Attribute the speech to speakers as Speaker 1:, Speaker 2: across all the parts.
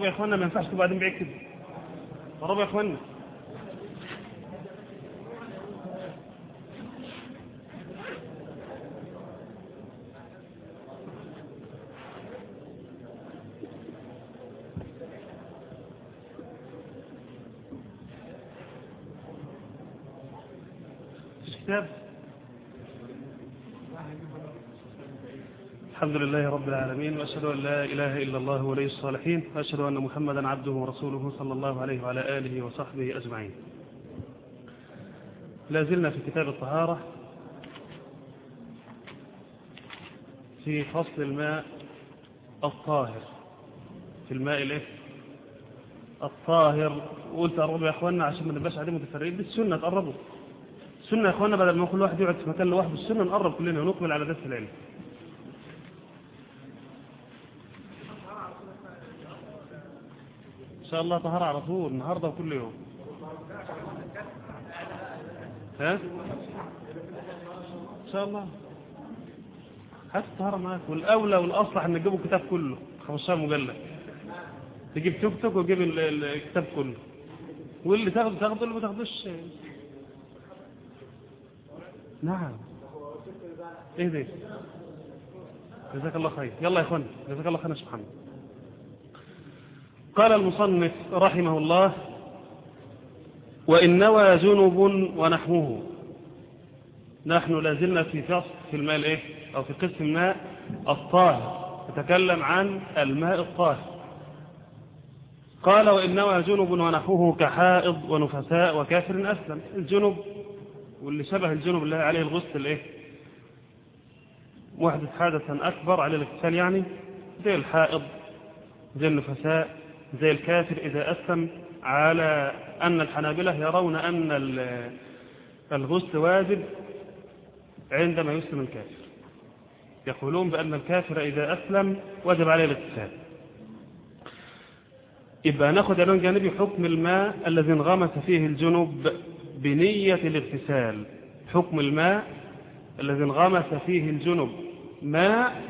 Speaker 1: طب يا اخوانا ما ينفعش تبقى قاعدين بعيد كده قربوا يا اخوانا مفيش كتاب الحمد لله رب العالمين وأشهد أن لا إله إلا الله ولي الصالحين وأشهد أن محمدا عبده ورسوله صلى الله عليه وعلى آله وصحبه أجمعين لا زلنا في كتاب الطهارة في فصل الماء الطاهر في الماء الايه الطاهر وقلت قربوا يا اخوانا عشان ما نبقاش قاعدين متفرقين بالسنه تقربوا السنه يا اخوانا بدل ما كل واحد يقعد في مكان لوحده السنه نقرب كلنا ونقبل على درس العلم ان شاء الله طهارة على طول النهارده وكل يوم ها ان شاء الله هات الطهارة معاك والأولى والأصلح إن تجيبوا الكتاب كله 15 مجلد تجيب توك توك وتجيب ال- ال- الكتاب كله واللي تاخده تاخده اللي ما تاخدوش نعم ايه ده جزاك الله خير يلا يا اخوان جزاك الله خير يا شيخ محمد قال المصنف رحمه الله وإن نوى جنب ونحوه نحن لازلنا في فصل في الماء الايه او في قسم الماء الطاهر نتكلم عن الماء الطاهر قال وإن نوى جنب ونحوه كحائض ونفساء وكافر أسلم الجنب واللي شبه الجنب اللي عليه الغسل الايه وحدة حادثا أكبر عليه الاغتسال يعني زي الحائض زي النفساء زي الكافر إذا أسلم على أن الحنابلة يرون أن ال- الغسل واجب عندما يسلم الكافر يقولون بأن الكافر إذا أسلم وجب عليه الاغتسال يبقى ناخد علون جانبي حكم الماء الذي انغمس فيه الجنب بنية الاغتسال حكم الماء الذي انغمس فيه الجنب ماء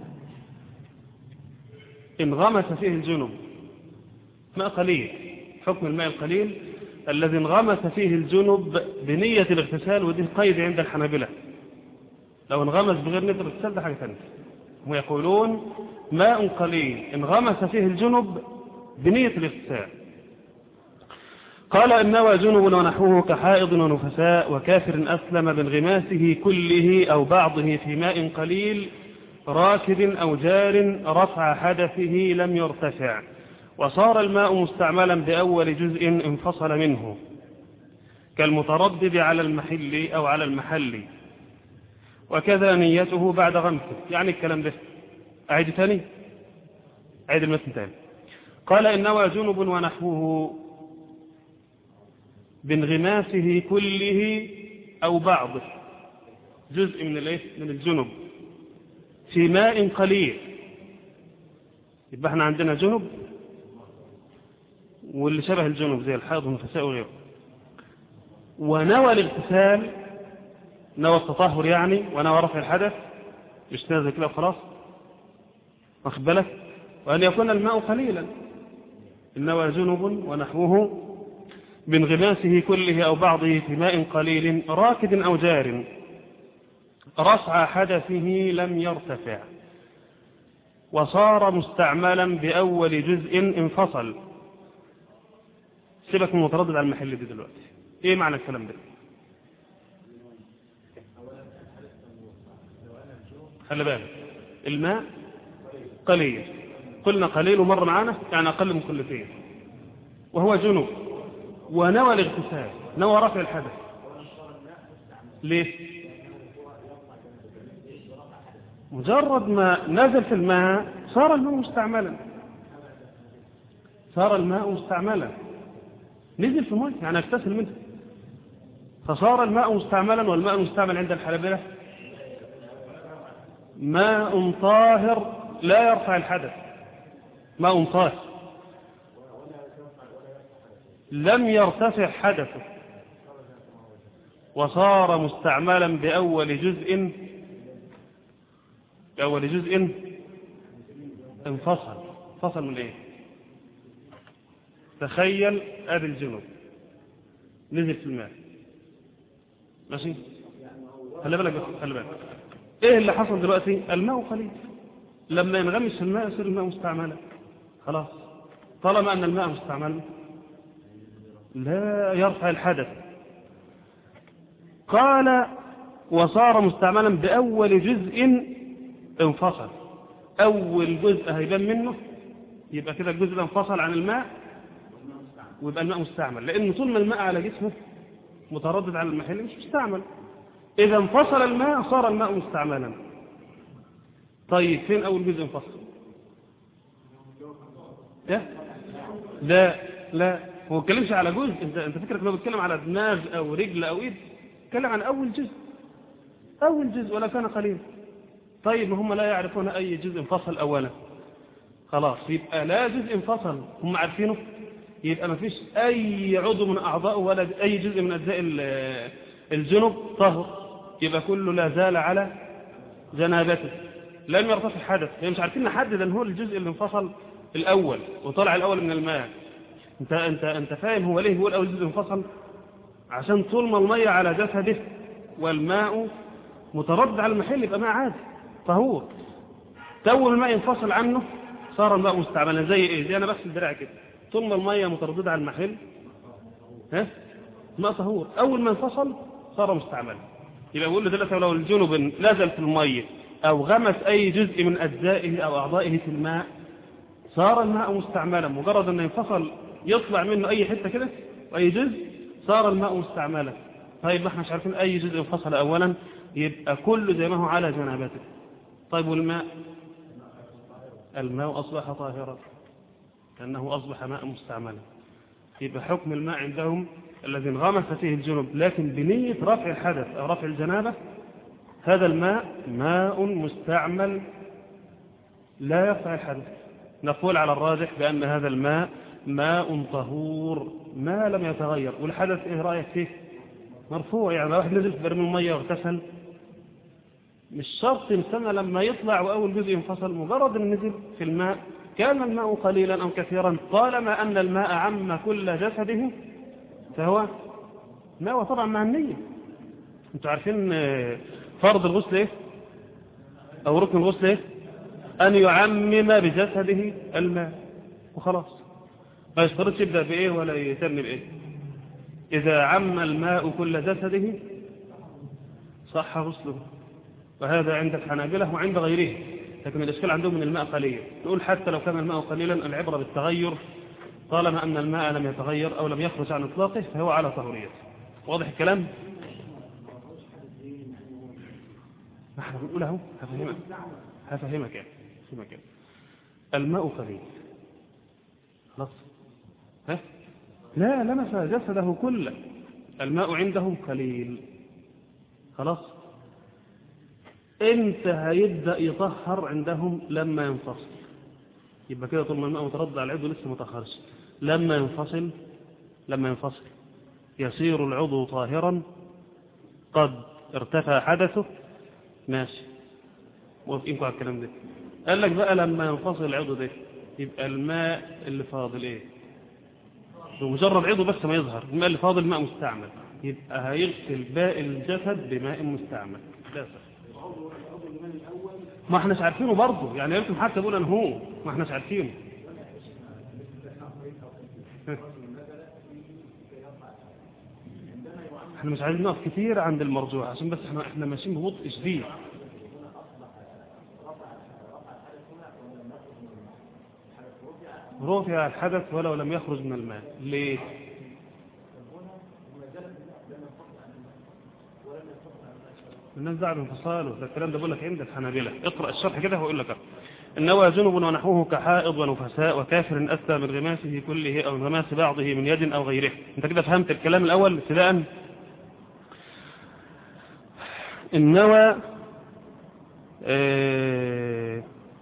Speaker 1: انغمس فيه الجنب ماء قليل حكم الماء القليل الذي انغمس فيه الجنب بنية الاغتسال ودي قيد عند الحنابلة لو انغمس بغير نية الاغتسال ده حاجة ثانية هم يقولون ماء قليل انغمس فيه الجنب بنية الاغتسال قال إن نوى جنب ونحوه كحائض ونفساء وكافر أسلم بانغماسه كله أو بعضه في ماء قليل راكد أو جار رفع حدثه لم يرتفع وصار الماء مستعملا بأول جزء انفصل منه كالمتردد على المحل أو على المحل وكذا نيته بعد غمسه يعني الكلام ده أعيد تاني أعيد المثل تاني قال إن نوى جنب ونحوه بانغماسه كله أو بعضه جزء من الايه من الجنب في ماء قليل يبقى احنا عندنا جنب واللي شبه الجنب زي الحائض والنفساء وغيره ونوى الاغتسال نوى التطهر يعني ونوى رفع الحدث مش نازل كده وخلاص واخد بالك وأن يكون الماء قليلا نوى جنب ونحوه بانغماسه كله أو بعضه في ماء قليل راكد أو جار رفع حدثه لم يرتفع وصار مستعملا بأول جزء انفصل سيبك من متردد على المحل دي دلوقتي ايه معنى الكلام ده خلي بالك الماء قليل قلنا قليل ومر معانا يعني أقل من كلتين وهو جنوب ونوى الاغتسال نوى رفع الحدث ليه مجرد ما نزل في الماء صار الماء مستعملا صار الماء مستعملا نزل في ماء يعني اغتسل منه فصار الماء مستعملا والماء المستعمل عند الحنابلة ماء طاهر لا يرفع الحدث ماء طاهر لم يرتفع حدثه وصار مستعملا بأول جزء بأول جزء انفصل فصل من ايه تخيل ادي الجنوب نزل في الماء ماشي خلي بالك بس خلي بالك ايه اللي حصل دلوقتي الماء قليل لما ينغمس في الماء يصير الماء مستعملا خلاص طالما ان الماء مستعمل لا يرفع الحدث قال وصار مستعملا بأول جزء انفصل أول جزء هيبان منه يبقى كده الجزء ده انفصل عن الماء ويبقى الماء مستعمل لأن طول ما الماء على جسمه متردد على المحل مش مستعمل إذا انفصل الماء صار الماء مستعملا طيب فين أول جزء انفصل لا لا لا هو ما بيتكلمش على جزء انت انت فكرك انه بيتكلم على دماغ او رجل او ايد بيتكلم عن اول جزء اول جزء ولا كان قليل طيب ما هم لا يعرفون اي جزء انفصل اولا خلاص يبقى لا جزء انفصل هم عارفينه يبقى ما فيش اي عضو من اعضائه ولا اي جزء من اجزاء ال- الجنب طهر يبقى كله لا زال على جنابته لم يرتفع حدث يعني مش عارفين نحدد ان هو الجزء اللي انفصل الاول وطلع الاول من الماء انت انت انت فاهم هو ليه بيقول اول جزء انفصل عشان طول ما الميه على جسده والماء متردد على المحل يبقى ماء عادي طهور اول الماء ينفصل عنه صار الماء مستعملا زي ايه زي انا بغسل دراعي كده طول ما الميه متردده على المحل ها ماء طهور اول ما انفصل صار مستعملا يبقى بيقول له دلوقتي لو الجنب نزل في الميه او غمس اي جزء من اجزائه او اعضائه في الماء صار الماء مستعملا مجرد انه ينفصل يطلع منه اي حته كده واي جزء صار الماء مستعملا طيب ما احنا مش عارفين اي جزء انفصل اولا يبقى كله زي ما هو على جنابته طيب والماء الماء اصبح طاهرا كانه اصبح ماء مستعملا يبقى حكم الماء عندهم الذي انغمس فيه الجنب لكن بنية رفع الحدث أو رفع الجنابة هذا الماء ماء مستعمل لا يرفع الحدث نقول على الراجح بأن هذا الماء ماء طهور ما لم يتغير والحدث إيه رأيك فيه مرفوع يعني لو واحد نزل في برميل المية واغتسل مش شرط يستنى لما يطلع وأول جزء ينفصل مجرد أن نزل في الماء كان الماء قليلا أو كثيرا طالما أن الماء عم كل جسده فهو ماء طبعا مع النية انتوا عارفين فرض الغسل ايه او ركن الغسل ايه ان يعمم بجسده الماء وخلاص ما يشترطش يبدا بايه ولا يتم بايه اذا عم الماء كل جسده صح غسله وهذا عند الحنابلة وعند غيره لكن الاشكال عندهم من الماء قليل نقول حتى لو كان الماء قليلا العبره بالتغير طالما أن الماء لم يتغير أو لم يخرج عن إطلاقه فهو على طهوريته واضح الكلام نحن بنقول اهو هفهمك هفهمك يعني هفهمك يعني الماء قليل خلاص ها لا لمس جسده كله الماء عندهم قليل خلاص امتى هيبدا يطهر عندهم لما ينفصل يبقى كده طول ما الماء متردد على العضو لسه ما طهرش لما ينفصل لما ينفصل يصير العضو طاهرا قد ارتفع حدثه ماشي موافقينكم على الكلام ده قال لك بقى لما ينفصل العضو ده يبقى الماء اللي فاضل ايه بمجرد عضو بس ما يظهر الماء اللي فاضل ماء مستعمل يبقى هيغسل باقي الجسد بماء مستعمل ده صح ما احناش عارفينه برضه يعني يمكن حتى يقول ان هو ما احناش عارفينه احنا مش عايزين نقف كتير عند المرجوع عشان بس احنا احنا ماشيين ببطء شديد رفع الحدث ولو لم يخرج من الماء ليه الناس دعوا بانفصاله ده الكلام ده بقول لك عند الحنابلة اقرأ الشرح كده ويقول لك النوى جنب ونحوه كحائض ونفساء وكافر أتى من غماسه كله أو من غماس بعضه من يد أو غيره انت كده فهمت الكلام الأول ابتداء النوى اه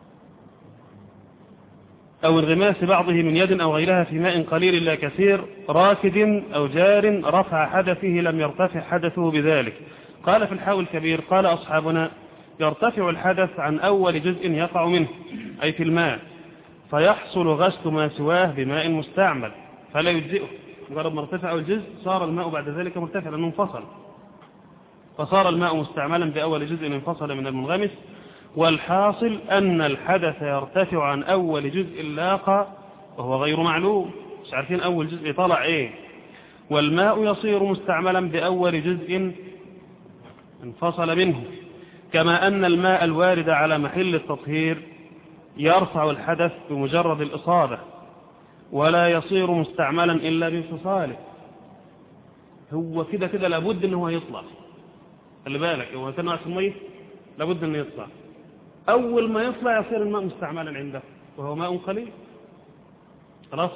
Speaker 1: أو انغماس بعضه من يد أو غيرها في ماء قليل لا كثير راكد أو جار رفع حدثه لم يرتفع حدثه بذلك قال في الحاول الكبير قال أصحابنا يرتفع الحدث عن أول جزء يقع منه أي في الماء فيحصل غسل ما سواه بماء مستعمل فلا يجزئه مجرد ما ارتفع الجزء صار الماء بعد ذلك مرتفع لأنه انفصل فصار الماء مستعملا بأول جزء انفصل من المنغمس والحاصل أن الحدث يرتفع عن أول جزء لاقى وهو غير معلوم مش عارفين أول جزء طلع إيه والماء يصير مستعملا بأول جزء انفصل منه كما أن الماء الوارد على محل التطهير يرفع الحدث بمجرد الإصابة ولا يصير مستعملا إلا بانفصاله هو كده كده لابد أنه يطلع خلي بالك هو كان ناقص المية لابد أنه يطلع أول ما يطلع يصير الماء مستعملا عنده وهو ماء قليل خلاص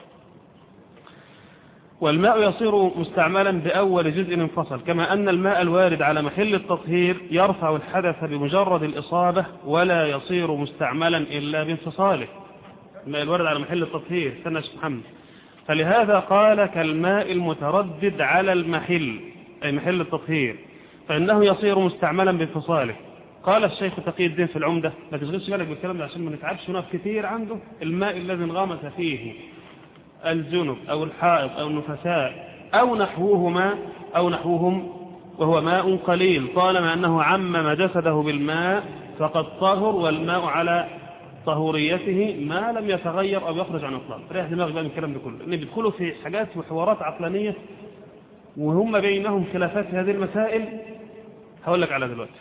Speaker 1: والماء يصير مستعملا بأول جزء انفصل كما أن الماء الوارد على محل التطهير يرفع الحدث بمجرد الإصابة ولا يصير مستعملا إلا بانفصاله الماء الوارد على محل التطهير استنى محمد فلهذا قال كالماء المتردد على المحل أي محل التطهير فإنه يصير مستعملا بانفصاله قال الشيخ تقي الدين في العمدة ما تشغلش بالك بالكلام ده عشان ما نتعبش هناك كثير عنده الماء الذي انغمس فيه الجنب أو الحائض أو النفساء أو نحوهما أو نحوهم وهو ماء قليل طالما أنه عمم جسده بالماء فقد طهر والماء على طهوريته ما لم يتغير أو يخرج عن إطلاق ريح دماغ بقى من الكلام ده كله إن بيدخلوا في حاجات وحوارات عقلانية وهم بينهم خلافات في هذه المسائل هقول لك على دلوقتي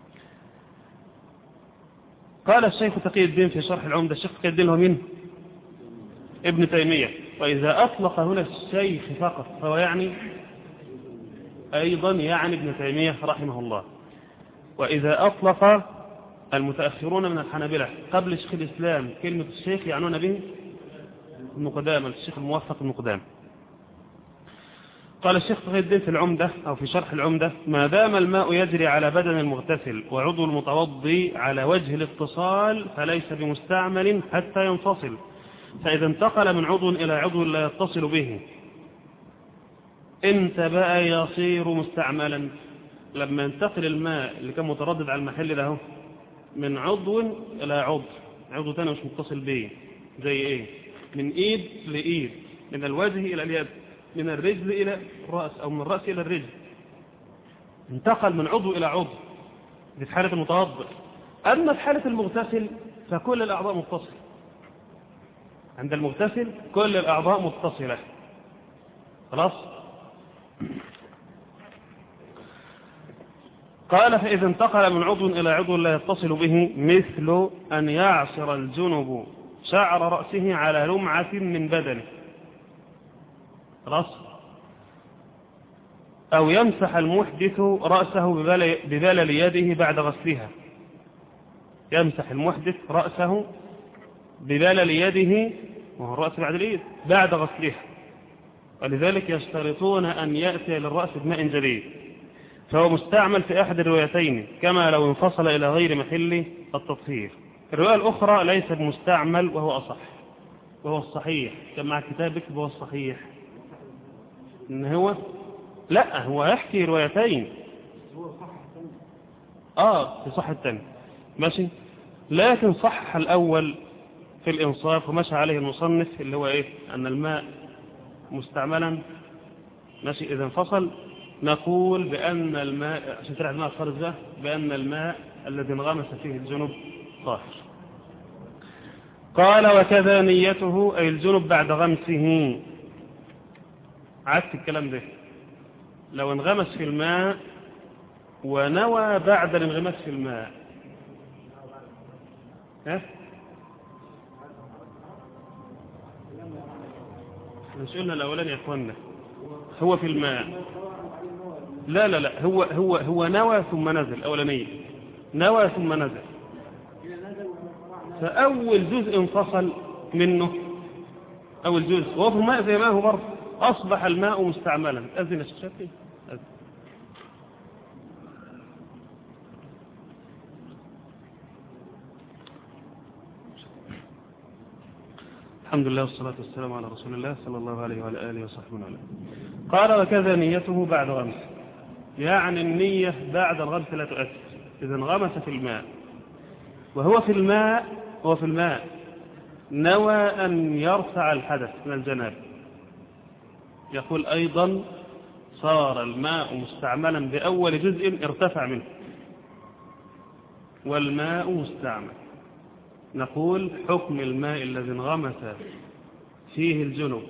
Speaker 1: قال الشيخ تقي الدين في شرح العمدة الشيخ تقي الدين هو مين ابن تيمية وإذا أطلق هنا الشيخ فقط فهو يعني أيضا يعني ابن تيمية رحمه الله وإذا أطلق المتأخرون من الحنابلة قبل شيخ الإسلام كلمة الشيخ يعنون به المقدام الشيخ الموفق المقدام قال الشيخ تقي الدين في العمدة أو في شرح العمدة ما دام الماء يجري على بدن المغتسل وعضو المتوضي على وجه الاتصال فليس بمستعمل حتى ينفصل فإذا انتقل من عضو إلى عضو لا يتصل به انت بقى يصير مستعملا لما ينتقل الماء اللي كان متردد على المحل ده من عضو إلى عضو عضو تاني مش متصل به زي ايه من ايد لايد من الوجه الى اليد من الرجل الى الراس او من الراس الى الرجل انتقل من عضو الى عضو دي في حاله المتوضئ اما في حاله المغتسل فكل الاعضاء متصله عند المغتسل كل الأعضاء متصلة خلاص قال فإذا انتقل من عضو إلى عضو لا يتصل به مثل أن يعصر الجنب شعر رأسه على لمعة من بدنه خلاص أو يمسح المحدث رأسه ببلل يده بعد غسلها يمسح المحدث رأسه ببلل يده وهو الرأس بعد الإيد بعد غسلها ولذلك يشترطون أن يأتي للرأس بماء جديد فهو مستعمل في أحد الروايتين كما لو انفصل إلى غير محل التطهير الرواية الأخرى ليس بمستعمل وهو أصح وهو الصحيح كما كتابك وهو الصحيح إن هو لا هو يحكي روايتين آه في صح الثاني ماشي لكن صح الأول في الإنصاف ومشى عليه المصنف اللي هو إيه أن الماء مستعملا ماشي إذا انفصل نقول بأن الماء عشان تلعب الماء الخارج ده بأن الماء الذي انغمس فيه الجنب طاهر قال وكذا نيته أي الجنب بعد غمسه عكس الكلام ده لو انغمس في الماء ونوى بعد الانغماس في الماء ها مش قلنا الأولاني يا إخوانا هو في الماء لا لا لا هو هو هو نوى ثم نزل أولانية نوى ثم نزل فأول جزء انفصل منه أول جزء وهو في الماء زي ما هو برضه أصبح الماء مستعملا أذن الشافعي أذن الحمد لله والصلاة والسلام على رسول الله صلى الله عليه وعلى آله وصحبه وسلم قال وكذا نيته بعد غمس يعني النية بعد الغمس لا تؤثر إذا انغمس في الماء وهو في الماء هو في الماء نوى أن يرفع الحدث من الجناب يقول أيضا صار الماء مستعملا بأول جزء ارتفع منه والماء مستعمل نقول حكم الماء الذي انغمس فيه الجنوب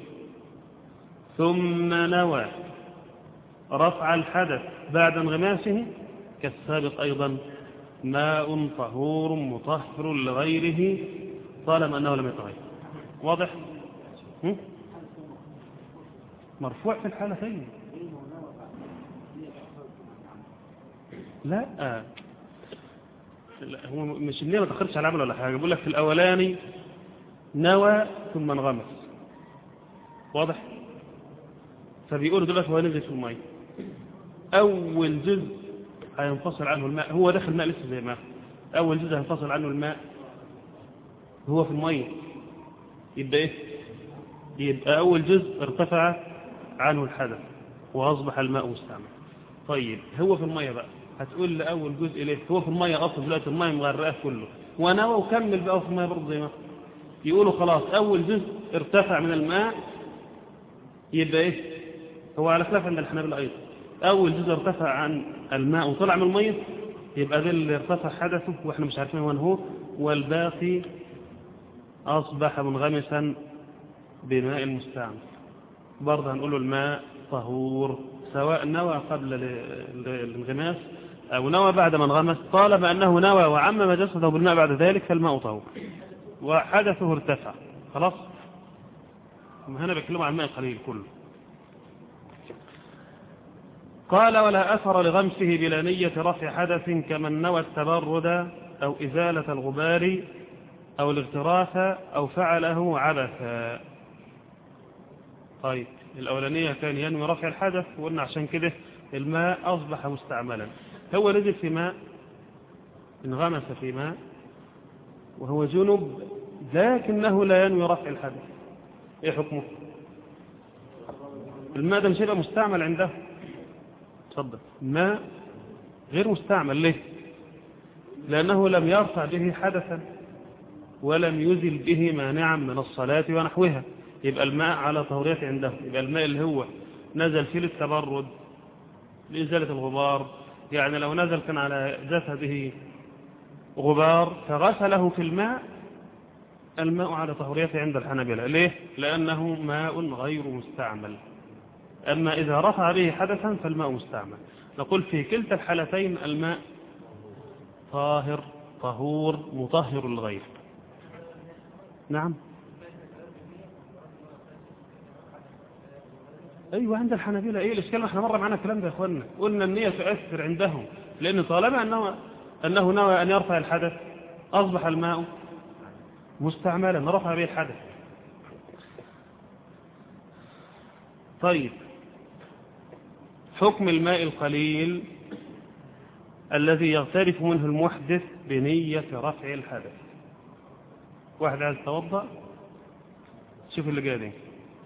Speaker 1: ثم نوى رفع الحدث بعد انغماسه كالسابق أيضا ماء طهور مطهر لغيره طالما أنه لم يتغير واضح هم؟ مرفوع في الحالتين لا لا هو مش النية ما تأخرش على العمل ولا حاجة بقول لك في الأولاني نوى ثم انغمس واضح فبيقولوا دلوقتي هو نزل في المية أول جزء هينفصل عنه الماء هو داخل الماء لسه زي ما أول جزء هينفصل عنه الماء هو في المية يبقى إيه يبقى أول جزء ارتفع عنه الحدث وأصبح الماء مستعمل طيب هو في المية بقى هتقول لي أول جزء ليه هو في المية أصلا دلوقتي المية مغرقاه كله ونوى وكمل بقى في المية برضه زي ما يقولوا خلاص أول جزء ارتفع من الماء يبقى إيه هو على خلاف عند الحنابلة أيضا أول جزء ارتفع عن الماء وطلع من المية يبقى ده اللي ارتفع حدثه وإحنا مش عارفين وين هو والباقي أصبح منغمسا بماء مستعمل برضه هنقول الماء طهور سواء نوى قبل الانغماس أو نوى بعد ما انغمس طالما أنه نوى وعمم جسده بالماء بعد ذلك فالماء طهور وحدثه ارتفع خلاص هنا بيتكلموا عن الماء القليل كله قال ولا أثر لغمسه بلا نية رفع حدث كمن نوى التبرد أو إزالة الغبار أو الاغتراف أو فعله عبثا طيب الأولانية كان ينوي رفع الحدث وقلنا عشان كده الماء أصبح مستعملا هو نزل في ماء انغمس في ماء وهو جنب لكنه لا ينوي رفع الحدث ايه حكمه الماء ده مش هيبقى مستعمل عنده تفضل ماء غير مستعمل ليه لأنه لم يرفع به حدثا ولم يزل به مانعا من الصلاة ونحوها يبقى الماء على طهوريته عنده يبقى الماء اللي هو نزل فيه للتبرد لإزالة الغبار يعني لو نزل كان على جسده غبار فغسله في الماء الماء على طهوريته عند الحنابلة ليه؟ لأنه ماء غير مستعمل أما إذا رفع به حدثا فالماء مستعمل نقول في كلتا الحالتين الماء طاهر طهور مطهر للغير نعم أيوة عند الحنابلة إيه الإشكال احنا مرة معنا الكلام ده يا إخوانا قلنا النية تؤثر عندهم لأن طالما أنه, أنه نوى أن يرفع الحدث أصبح الماء مستعملا رفع به الحدث طيب حكم الماء القليل الذي يغترف منه المحدث بنية رفع الحدث واحد عايز يتوضأ شوف اللي جاي دي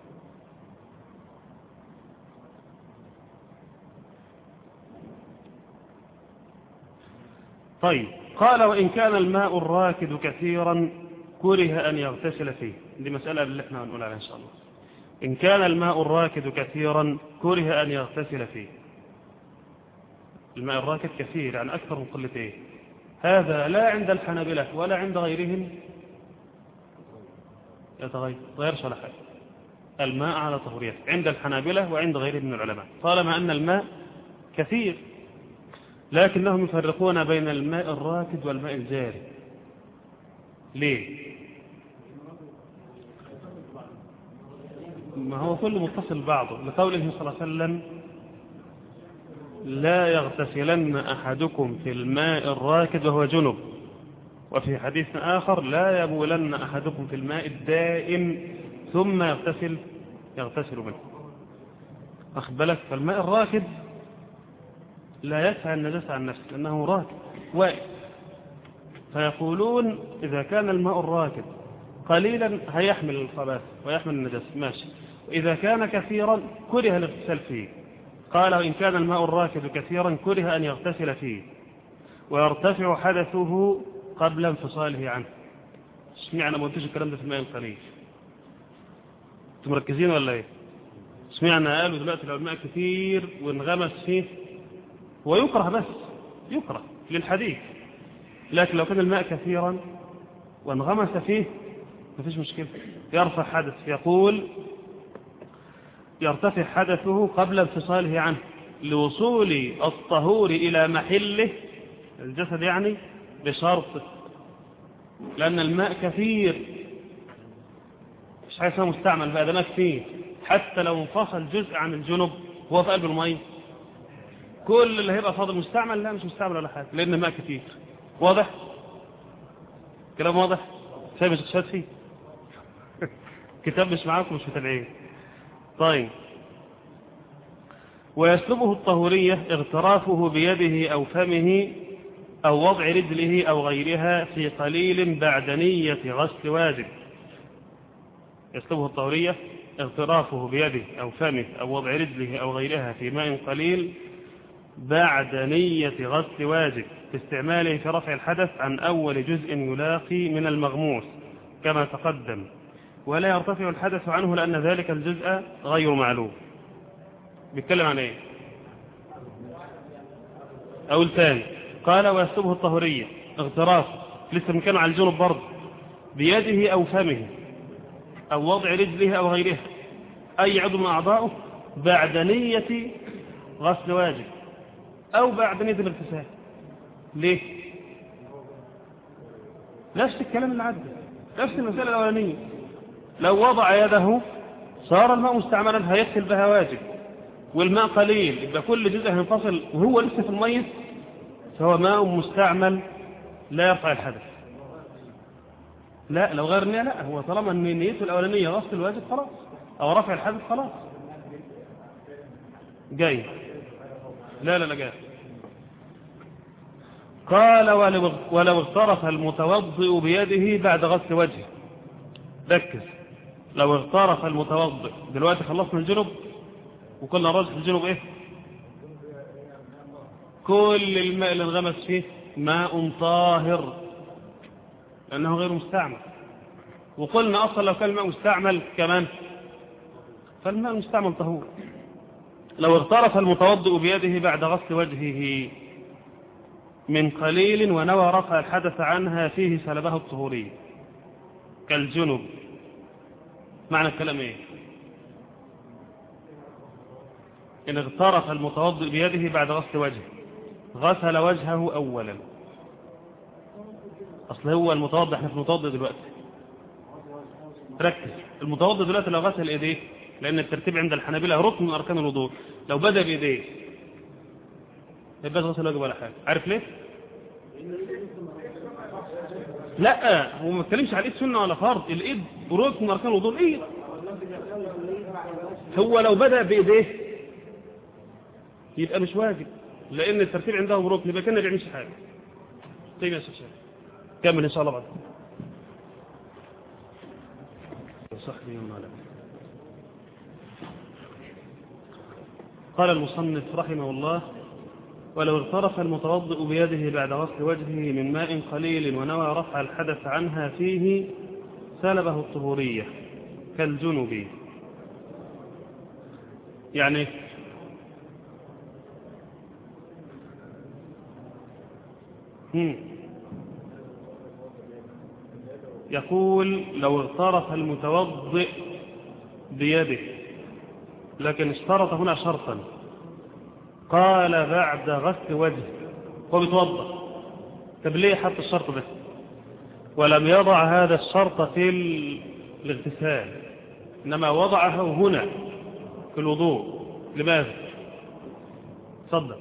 Speaker 1: طيب قال وإن كان الماء الراكد كثيرا كره أن يغتسل فيه دي مسألة اللي احنا هنقول عليها إن شاء الله إن كان الماء الراكد كثيرا كره أن يغتسل فيه الماء الراكد كثير يعني أكثر من قلتين هذا لا عند الحنابلة ولا عند غيرهم يتغير غيرش ولا حاجة الماء على طهوريته عند الحنابلة وعند غيرهم من العلماء طالما أن الماء كثير لكنهم يفرقون بين الماء الراكد والماء الجاري ليه ما هو كله متصل بعضه لقوله صلى الله عليه وسلم لا يغتسلن أحدكم في الماء الراكد وهو جنب وفي حديث آخر لا يبولن أحدكم في الماء الدائم ثم يغتسل يغتسل منه أخبلك فالماء الراكد لا يدفع النجاسة عن نفسه لأنه راكد واقف فيقولون إذا كان الماء الراكد قليلا هيحمل الخباث ويحمل النجاسة ماشي وإذا كان كثيرا كره الاغتسال فيه قال وإن كان الماء الراكد كثيرا كره أن يغتسل فيه ويرتفع حدثه قبل انفصاله عنه اشمعنى ما قلتش الكلام ده في الماء القليل انتم مركزين ولا ايه سمعنا قالوا دلوقتي لو الماء كثير وانغمس فيه هو يكره بس يكره للحديث لكن لو كان الماء كثيرا وانغمس فيه ما فيش مشكلة يرفع حدث يقول يرتفع حدثه قبل انفصاله عنه لوصول الطهور إلى محله الجسد يعني بشرط لأن الماء كثير مش حاجة اسمها مستعمل بقى ده ماء كثير حتى لو انفصل جزء عن الجنب هو في قلب المية كل اللي هيبقى فاضل مستعمل لا مش مستعمل ولا حاجة لأن الماء كثير واضح كلام واضح فاهم الشخصيات فيه كتاب مش معاكم مش متابعين طيب ويسلبه الطهورية اغترافه بيده أو فمه أو وضع رجله أو غيرها في قليل بعد نية غسل واجب يسلبه الطهورية اغترافه بيده أو فمه أو وضع رجله أو غيرها في ماء قليل بعد نية غسل واجب في استعماله في رفع الحدث عن أول جزء يلاقي من المغموس كما تقدم ولا يرتفع الحدث عنه لأن ذلك الجزء غير معلوم بيتكلم عن ايه أقول ثاني قال ويسلبه الطهورية اغتراف لسه مكانه على الجنب برضه بيده أو فمه أو وضع رجله أو غيرها أي عضو من أعضائه بعد نية غسل واجب أو بعد نية الاغتسال ليه نفس الكلام اللي عدى نفس المسألة الأولانية لو وضع يده صار الماء مستعملا هيغسل بها واجب والماء قليل يبقى كل جزء هينفصل وهو لسه في المية فهو ماء مستعمل لا يرفع الحدث لا لو غير النية لا هو طالما ان نيته الأولانية غسل الواجب خلاص أو رفع الحدث خلاص جاي لا لا لا جاي قال ولو اغترف المتوضئ بيده بعد غسل وجهه ركز لو اغترف المتوضئ دلوقتي خلصنا الجنب وكنا راجح الجنب ايه كل الماء اللي انغمس فيه ماء طاهر لأنه غير مستعمل وقلنا أصلا لو كان الماء مستعمل كمان فالماء المستعمل طهور لو اغترف المتوضئ بيده بعد غسل وجهه من قليل ونوى رفع الحدث عنها فيه سلبه الطهوري كالجنب معنى الكلام ايه إن اغترف المتوضئ بيده بعد غسل وجهه غسل وجهه أولا أصل هو المتوضئ احنا في المتوضئ دلوقتي ركز المتوضئ دلوقتي لو غسل ايديه لأن الترتيب عند الحنابلة ركن من أركان الوضوء لو بدأ بإيديه يبقى غسل واجب ولا حاجة عارف ليه؟ لا هو ما بيتكلمش على الايد سنه ولا فرض الايد ركن من اركان الوضوء الايد هو لو بدا بايديه يبقى مش واجب لان الترتيب عندهم ركن يبقى كان ما بيعملش حاجه طيب يا شيخ كمل ان شاء الله بعد صحبي قال المصنف رحمه الله ولو اغترف المتوضئ بيده بعد غسل وجهه من ماء قليل ونوى رفع الحدث عنها فيه سلبه الطهورية كالجنب يعني هم يقول لو اغترف المتوضئ بيده لكن اشترط هنا شرطا قال بعد غسل وجه هو بيتوضا طب ليه حط الشرط ده ولم يضع هذا الشرط في الاغتسال انما وضعه هنا في الوضوء لماذا صدق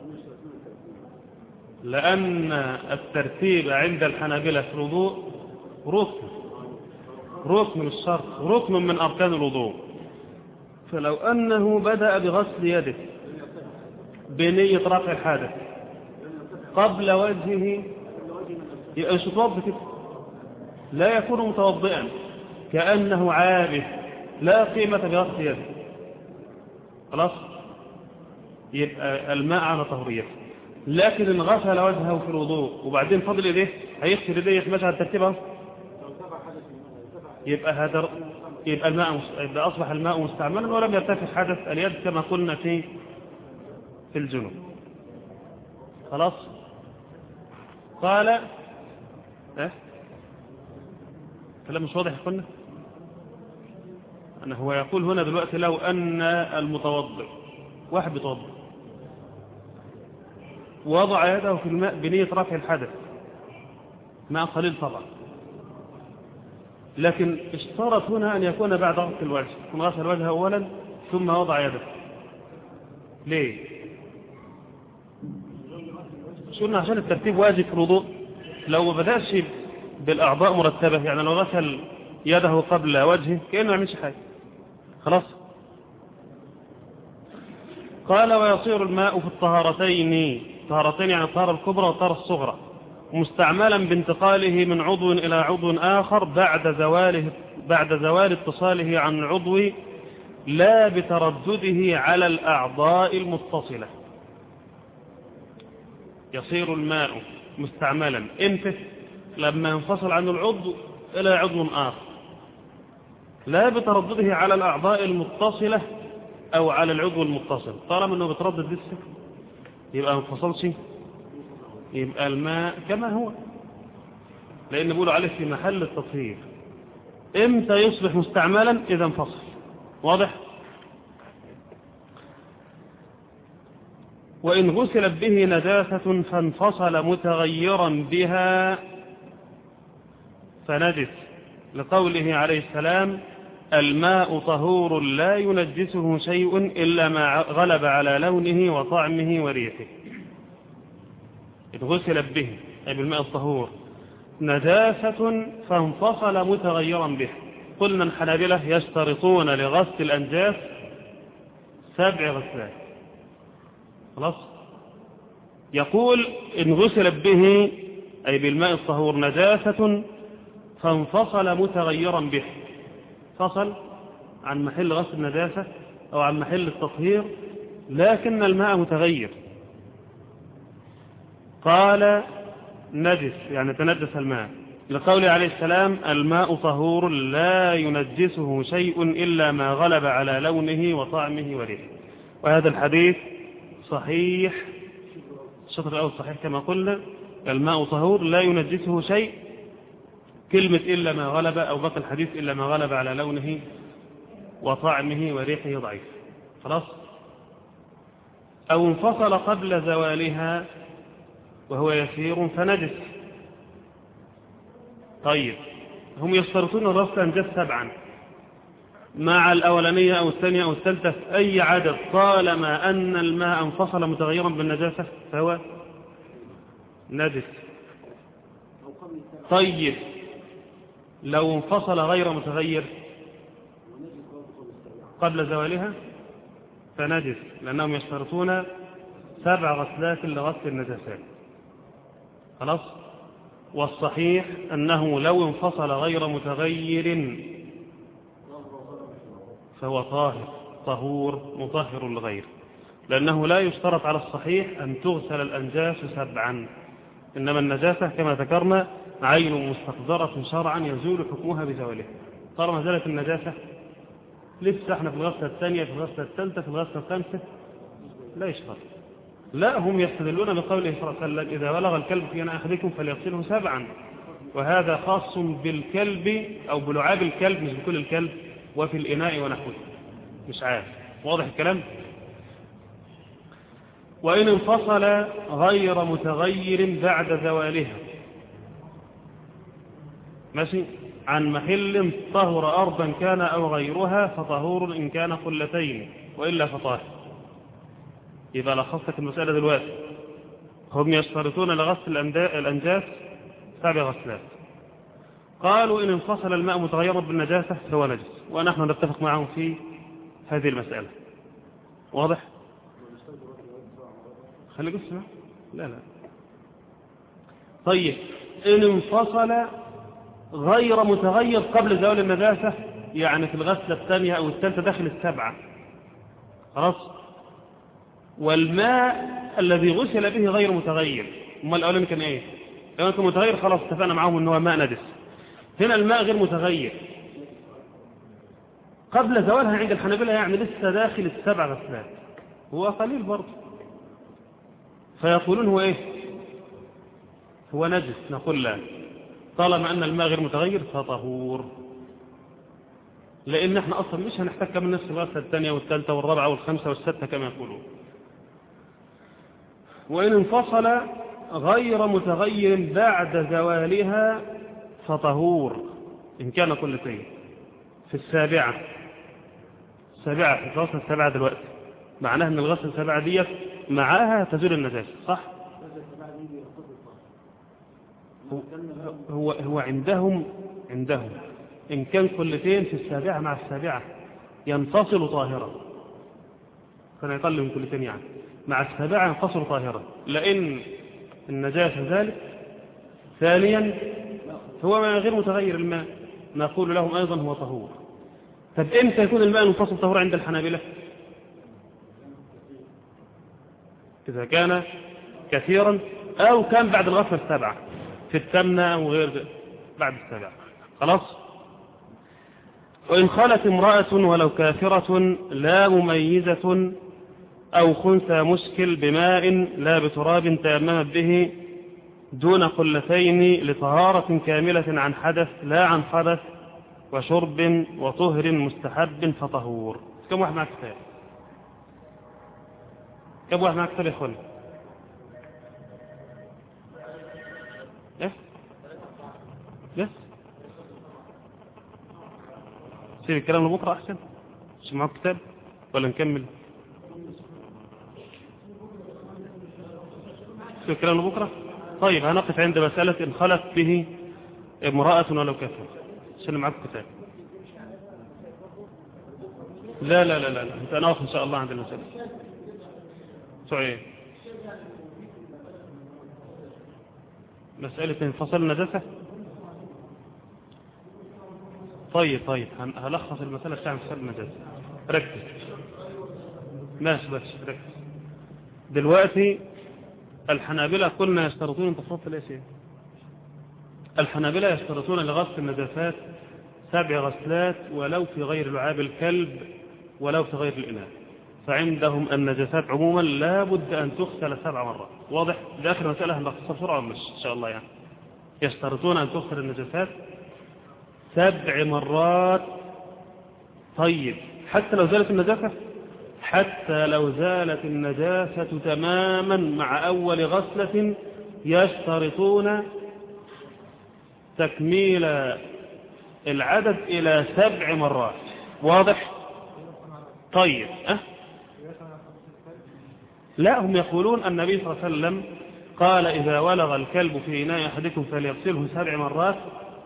Speaker 1: لأن الترتيب عند الحنابلة في الوضوء ركن ركن من الشرط ركن من أركان الوضوء فلو أنه بدأ بغسل يده بنية رفع الحدث قبل وجهه يبقى مش متوضئ كده لا يكون متوضئا كأنه عابث لا قيمة بغسل يده خلاص يبقى الماء على طهوريته لكن ان غسل وجهه في الوضوء وبعدين فضل ايديه هيغسل ايديه يتمشى على ترتيبها يبقى هذا يبقى الماء يبقى أصبح الماء مستعملا ولم يرتفع حدث اليد كما قلنا في في الجنوب خلاص قال اه كلام مش واضح يا اخوانا أنه هو يقول هنا دلوقتي لو أن المتوضئ واحد بيتوضئ وضع يده في الماء بنية رفع الحدث ماء قليل طبعا لكن اشترط هنا أن يكون بعد غسل الوجه يكون غسل الوجه أولا ثم وضع يده ليه قلنا عشان الترتيب واجب في الوضوء لو ما بدأش بالأعضاء مرتبة يعني لو غسل يده قبل وجهه كأنه ما يعملش حاجة خلاص قال ويصير الماء في الطهارتين طهارتين يعني الطهارة الكبرى والطهارة الصغرى مستعملا بانتقاله من عضو إلى عضو آخر بعد زواله بعد زوال اتصاله عن العضو لا بتردده على الأعضاء المتصلة يصير الماء مستعملا امتى لما ينفصل عن العضو إلى عضو آخر لا بتردده على الأعضاء المتصلة أو على العضو المتصل طالما أنه بتردد لسه يبقى ما انفصلش يبقى الماء كما هو لأن بيقولوا عليه في محل التطهير امتى يصبح مستعملا إذا انفصل واضح وإن غسلت به نجاسة فانفصل متغيرا بها فنجس لقوله عليه السلام الماء طهور لا ينجسه شيء إلا ما غلب على لونه وطعمه وريحه إذ غسلت به أي بالماء الطهور نجاسة فانفصل متغيرا به قلنا الحنابلة يشترطون لغسل الأنجاس سبع غسلات خلاص يقول إن غسلت به أي بالماء الطهور نجاسة فانفصل متغيرا به فصل عن محل غسل النجاسة أو عن محل التطهير لكن الماء متغير قال نجس يعني تنجس الماء لقوله عليه السلام الماء طهور لا ينجسه شيء إلا ما غلب على لونه وطعمه وريحه وهذا الحديث صحيح الشطر الأول صحيح كما قلنا الماء طهور لا ينجسه شيء كلمة إلا ما غلب أو بقى الحديث إلا ما غلب على لونه وطعمه وريحه ضعيف خلاص أو انفصل قبل زوالها وهو يسير فنجس طيب هم يشترطون الرفض أنجز سبعا مع الأولانية أو الثانية أو الثالثة في أي عدد طالما أن الماء انفصل متغيرا بالنجاسة فهو نجس طيب لو انفصل غير متغير قبل زوالها فنجس لأنهم يشترطون سبع غسلات لغسل النجاسات خلاص والصحيح أنه لو انفصل غير متغير فهو طاهر طهور مطهر لغير لأنه لا يشترط على الصحيح أن تغسل الأنجاس سبعا إنما النجاسة كما ذكرنا عين مستقدرة شرعا يزول حكمها بزوالها طالما زالت النجاسة لسه احنا في الغسلة الثانية في الغسلة الثالثة في الغسلة الخامسة لا يشترط لا هم يستدلون بقوله صلى الله عليه وسلم إذا بلغ الكلب في أحدكم فليغسله سبعا وهذا خاص بالكلب أو بلعاب الكلب مش بكل الكلب وفي الإناء ونحوه مش عارف واضح الكلام وإن انفصل غير متغير بعد زوالها ماشي عن محل طهر أرضا كان أو غيرها فطهور إن كان قلتين وإلا فطاهر يبقى لخصت المسألة دلوقتي هم يشترطون لغسل الأنجاس سبع غسلات قالوا إن انفصل الماء متغيرا بالنجاسة فهو نجس ونحن نتفق معهم في هذه المسألة واضح خلي قسمة لا لا طيب إن انفصل غير متغير قبل زوال النجاسة يعني في الغسلة الثانية أو الثالثة داخل السبعة خلاص والماء الذي غسل به غير متغير أما الأولاني كان إيه لو كان متغير خلاص اتفقنا معهم أنه ماء نجس هنا الماء غير متغير قبل زوالها عند الحنابلة يعني لسه داخل السبع غسلات هو قليل برضه فيقولون هو ايه هو نجس نقول لا طالما أن الماء غير متغير فطهور لأن احنا أصلا مش هنحتاج كمان نفس الغسلة الثانية والثالثة والرابعة والخامسة والستة كما يقولون وإن انفصل غير متغير بعد زوالها فطهور إن كان كل شيء في السابعة السابعة في الغسلة السابعة دلوقتي معناها أن الغسلة السابعة ديت معاها تزول النجاسة صح؟ هو, هو عندهم عندهم إن كان كلتين في السابعة مع السابعة ينفصل طاهرا كان يقل من كلتين يعني مع السابعة ينفصل طاهرا لأن النجاسة ذلك ثانيا هو ما غير متغير الماء نقول لهم أيضا هو طهور طب إمتى يكون الماء منفصل طهور عند الحنابلة إذا كان كثيرا أو كان بعد الغسلة السابعة في الثامنة أو غير بعد السابعة خلاص وإن خلت امرأة ولو كافرة لا مميزة أو خنثى مشكل بماء لا بتراب تيممت به دون قلتين لطهارة كاملة عن حدث لا عن حدث وشرب وطهر مستحب فطهور كم واحد معك كتاب كم واحد معك كتاب يا اخواني ايه بس سيب الكلام لبكره احسن مش معك كتاب ولا نكمل سيب الكلام لبكره طيب هنقف عند مسألة إن خلت به امرأة ولو كفر عشان معك كتاب لا لا لا لا, لا. انت نقف ان شاء الله عند المسألة سعيد مسألة انفصل النجاسة طيب طيب هلخص المسألة بتاع انفصال النجاسة ركز ماشي بس ركز دلوقتي الحنابلة كلنا يشترطون انت فضلت ليش الحنابلة يشترطون لغسل النجاسات سبع غسلات ولو في غير لعاب الكلب ولو في غير الإناء فعندهم النجاسات عموما لا بد أن تغسل سبع مرات واضح لآخر مسألة هنلخصها بسرعة مش إن شاء الله يعني يشترطون أن تغسل النجاسات سبع مرات طيب حتى لو زالت النجاسة حتى لو زالت النجاسة تماما مع أول غسلة يشترطون تكميل العدد إلى سبع مرات واضح طيب أه؟ لا هم يقولون النبي صلى الله عليه وسلم قال إذا ولغ الكلب في إناء أحدكم فليغسله سبع مرات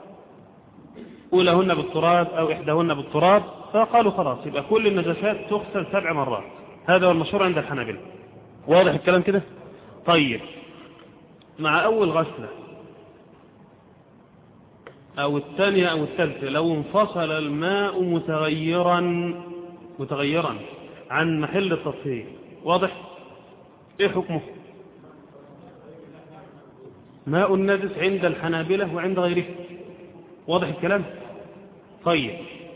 Speaker 1: أولهن بالتراب أو إحداهن بالتراب فقالوا خلاص يبقى كل النجاسات تغسل سبع مرات هذا هو المشهور عند الحنابلة واضح الكلام كده طيب مع أول غسلة أو الثانية أو الثالثة لو انفصل الماء متغيرا متغيرا عن محل التطهير واضح ايه حكمه ماء النجس عند الحنابلة وعند غيره واضح الكلام طيب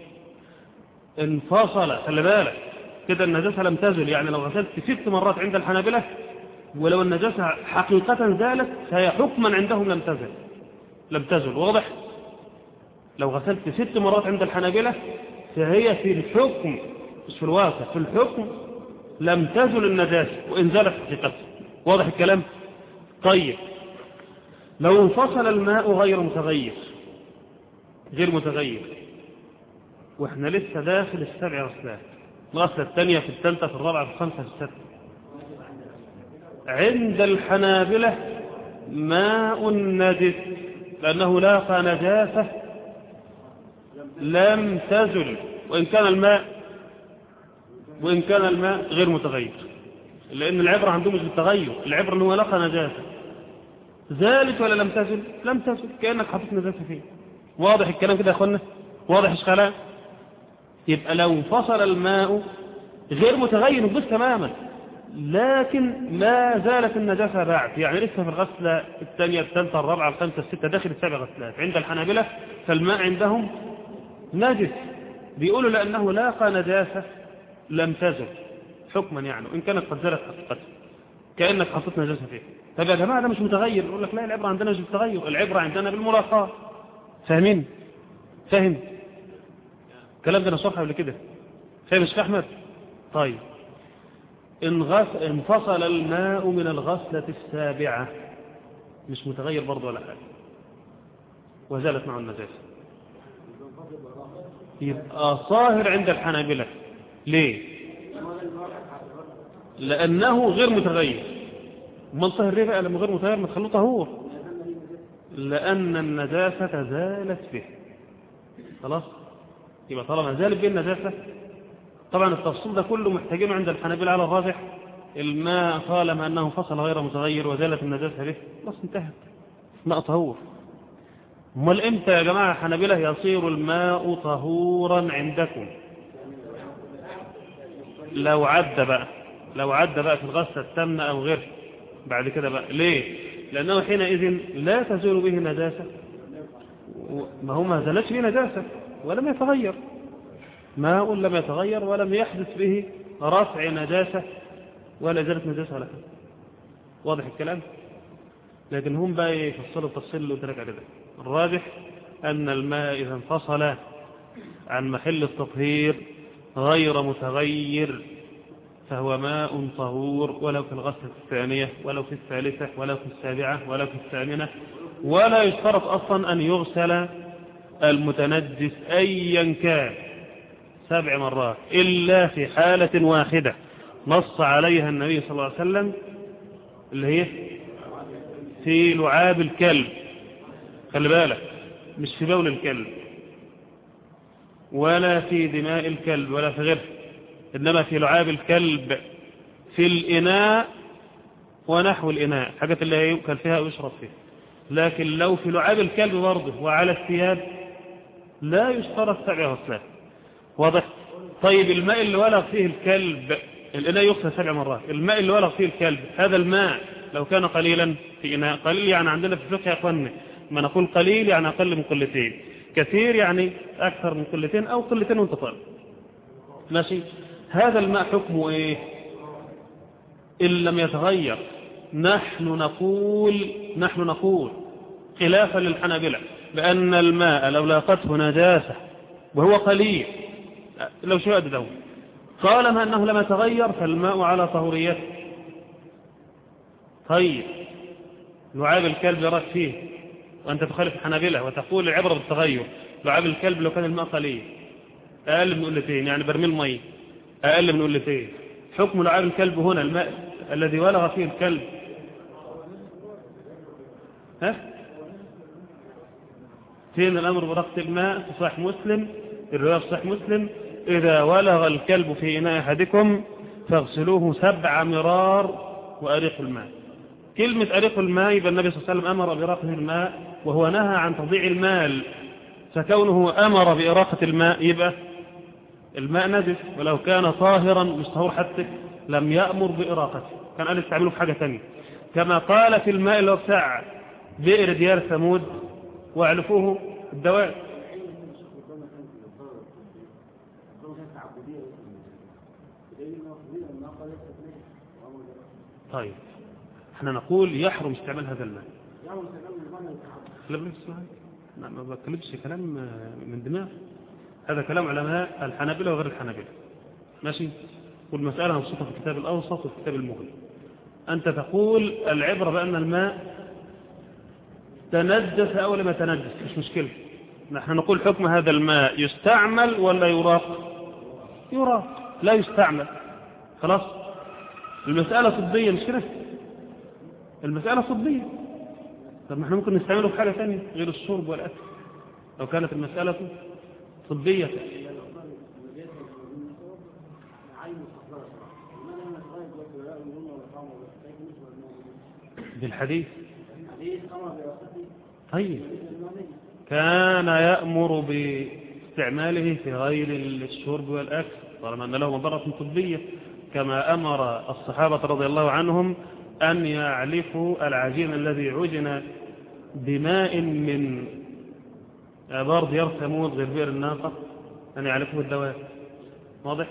Speaker 1: انفصل خلي بالك كده النجاسة لم تزل يعني لو غسلت ست مرات عند الحنابلة ولو النجاسة حقيقة زالت فهي حكما عندهم لم تزل لم تزل واضح لو غسلت ست مرات عند الحنابلة فهي في الحكم مش في الواقع في الحكم لم تزل النجاسة وإن زالت حقيقة واضح الكلام طيب لو انفصل الماء غير متغير غير متغير واحنا لسه داخل السبع غسلات الغسلة الثانية في الثالثة في الرابعة في الخامسة في الستة عند الحنابلة ماء نجس لأنه لاقى نجاسة لم تزل وإن كان الماء وإن كان الماء غير متغير لأن العبرة عندهم مش بالتغير العبرة أنه لقى نجاسة زالت ولا لم تزل لم تزل كأنك حطيت نجاسة فيه واضح الكلام كده يا أخوانا واضح إشخالا يبقى لو انفصل الماء غير متغير بس تماما لكن ما زالت النجاسة بعد يعني لسه في الغسلة الثانية الثالثة الرابعة الخامسة الستة داخل السبع غسلات عند الحنابلة فالماء عندهم نجس بيقولوا لأنه لاقى نجاسة لم تزل حكما يعني وإن كانت قد زلت حقيقة كأنك حطيت نجاسة فيه طب يا جماعة ده مش متغير يقول لك لا العبرة عندنا مش بالتغير العبرة عندنا بالملاقاة فاهمين فاهم الكلام ده انا شرحه قبل كده فاهم يا احمد طيب انغس... انفصل الماء من الغسلة السابعة مش متغير برضه ولا حاجة وزالت معه النجاسة يبقى صاهر عند الحنابلة ليه لأنه غير متغير من صهر ليه بقى لما غير متغير ما تخلوه طهور لأن النجاسة زالت به خلاص يبقى طالما زالت به النجاسة طبعا التفصيل ده كله محتاجينه عند الحنابلة على الراجح الماء طالما أنه فصل غير متغير وزالت النجاسة به خلاص انتهت ماء طهور امال امتى يا جماعة حنابلة يصير الماء طهورا عندكم لو عدى بقى لو عدى بقى في الغسلة التامنة أو غيره بعد كده بقى ليه لأنه حينئذ لا تزول به نجاسة ما هو ما زالت به نجاسة ولم يتغير ماء لم يتغير ولم يحدث به رفع نجاسة ولا زالت نجاسة ولا حاجة واضح الكلام لكن هم بقى يفصلوا التفصيل اللي قلت كده الراجح أن الماء إذا انفصل عن محل التطهير غير متغير فهو ماء طهور ولو في الغسلة الثانية ولو في الثالثة ولو في السابعة ولو في الثامنة ولا يشترط أصلا أن يغسل المتنجس أيا كان سبع مرات إلا في حالة واحدة نص عليها النبي صلى الله عليه وسلم اللي هي في لعاب الكلب خلي بالك مش في بول الكلب ولا في دماء الكلب ولا في غيره إنما في لعاب الكلب في الإناء ونحو الإناء حاجات اللي يؤكل فيها ويشرب فيها لكن لو في لعاب الكلب برضه وعلى الثياب لا يشترط سبع غسلات واضح طيب الماء اللي ولغ فيه الكلب الإناء يغسل سبع مرات الماء اللي ولغ فيه الكلب هذا الماء لو كان قليلا في إناء قليل يعني عندنا في الفقه يا أخواننا ما نقول قليل يعني أقل من قلتين كثير يعني أكثر من قلتين أو قلتين وانت طالب ماشي هذا الماء حكمه إيه إن لم يتغير نحن نقول نحن نقول خلافا للحنابلة بأن الماء لو لاقته نجاسة وهو قليل لو شو أدده طالما أنه لم يتغير فالماء على طهوريته طيب لعاب الكلب يراك فيه وأنت تخالف الحنابلة وتقول العبرة بالتغير لعاب الكلب لو كان الماء قليل أقل من قلتين يعني برميل مي أقل من قلتين حكم لعاب الكلب هنا الماء الذي ولغ فيه الكلب ها فين الأمر برقة الماء في صحيح مسلم الرواية في صحيح مسلم إذا ولغ الكلب في إناء أحدكم فاغسلوه سبع مرار وأريق الماء كلمة أريق الماء يبقى النبي صلى الله عليه وسلم أمر بإراقة الماء وهو نهى عن تضيع المال فكونه أمر بإراقة الماء يبقى الماء نجس ولو كان طاهرا مش طهور حتى لم يأمر بإراقته كان قال استعمله في حاجة ثانيه كما قال في الماء اللي هو بتاع بئر ديار ثمود واعلفوه الدواء طيب احنا نقول يحرم استعمال هذا الماء لا ما بتكلمش كلام من دماغ هذا كلام علماء الحنابلة وغير الحنابلة ماشي والمسألة مبسوطة في الكتاب الأوسط وفي الكتاب المغني أنت تقول العبرة بأن الماء تنجس أو لم يتنجس مش مشكلة نحن نقول حكم هذا الماء يستعمل ولا يراق يراق لا يستعمل خلاص المسألة صدية مش كده المسألة صدية طب ما احنا ممكن نستعمله في حاجة ثانية غير الشرب والأكل لو كانت المسألة صدية بالحديث طيب كان يأمر باستعماله في غير الشرب والأكل طالما أن له مضرة طبية كما أمر الصحابة رضي الله عنهم أن يعلفوا العجين الذي عجن بماء من آبار ديار ثمود غير بئر الناقة أن يعرفه الدواب واضح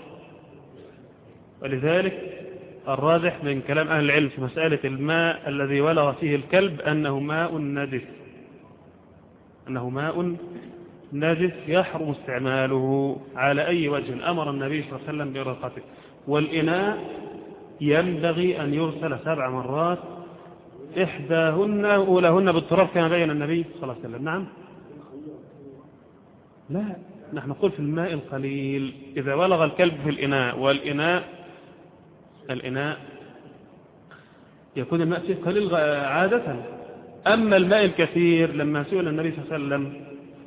Speaker 1: ولذلك الراجح من كلام أهل العلم في مسألة الماء الذي ولغ فيه الكلب أنه ماء نجس أنه ماء نجس يحرم استعماله على أي وجه أمر النبي صلى الله عليه وسلم بإرقته والإناء ينبغي أن يغسل سبع مرات إحداهن أولاهن بالتراب كما بين النبي صلى الله عليه وسلم نعم لا نحن نقول في الماء القليل إذا ولغ الكلب في الإناء والإناء الإناء يكون الماء فيه قليل عادة أما الماء الكثير لما سئل النبي صلى الله عليه وسلم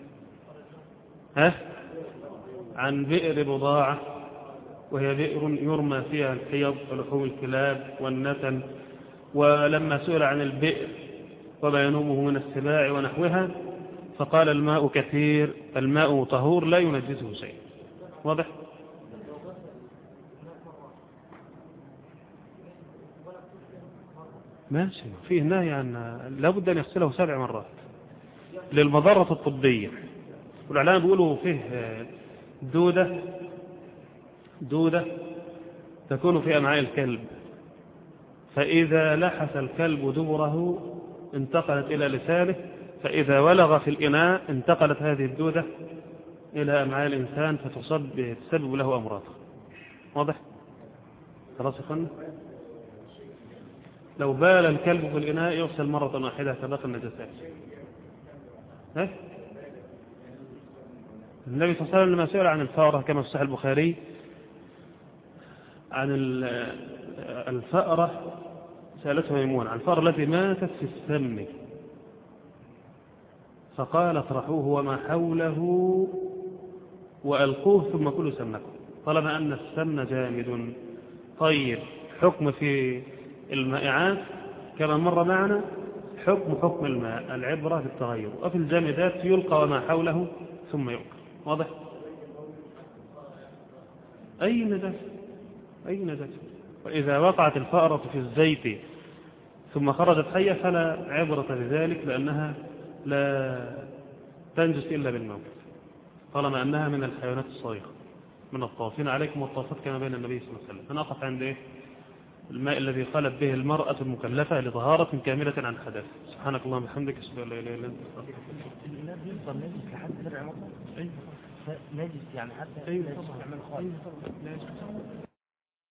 Speaker 1: ها عن بئر بضاعة وهي بئر يرمى فيها الحيض ولحوم الكلاب والنتن ولما سئل عن البئر وما ينومه من السباع ونحوها فقال الماء كثير الماء طهور لا ينجسه شيء واضح ماشي فيه نهي عن لابد أن يغسله سبع مرات للمضرة الطبية والإعلام بيقولوا فيه دودة دودة تكون في أمعاء الكلب فإذا لحس الكلب دبره انتقلت إلى لسانه فإذا ولغ في الإناء انتقلت هذه الدودة إلى أمعاء الإنسان فتصب تسبب له أمراض واضح؟ خلاص يا لو بال الكلب في الإناء يغسل مرة واحدة كباقي النجاسات ها؟ النبي صلى الله عليه وسلم لما سئل عن الفأرة كما في صحيح البخاري عن الفأرة سألته ميمون عن الفأرة التي ماتت في السم فقال اطرحوه وما حوله وألقوه ثم كلوا سمكم طالما أن السمن جامد طيب حكم في المائعات كما مر معنا حكم حكم الماء العبرة بالتغير وفي الجامدات يلقى وما حوله ثم يؤكل واضح أي نجاسة أي نجاسة وإذا وقعت الفأرة في الزيت ثم خرجت حية فلا عبرة بذلك لأنها لا تنجس إلا بالموت طالما أنها من الحيوانات الصغيرة من الطوافين عليكم والطوافات كما بين النبي صلى الله عليه وسلم فنقف عند إيه الماء الذي خلت به المرأة المكلفة لطهارة كاملة عن حدث سبحانك اللهم وبحمدك اشهد ان لا اله الا انت
Speaker 2: نجس يعني حتى
Speaker 1: ايوه طبعا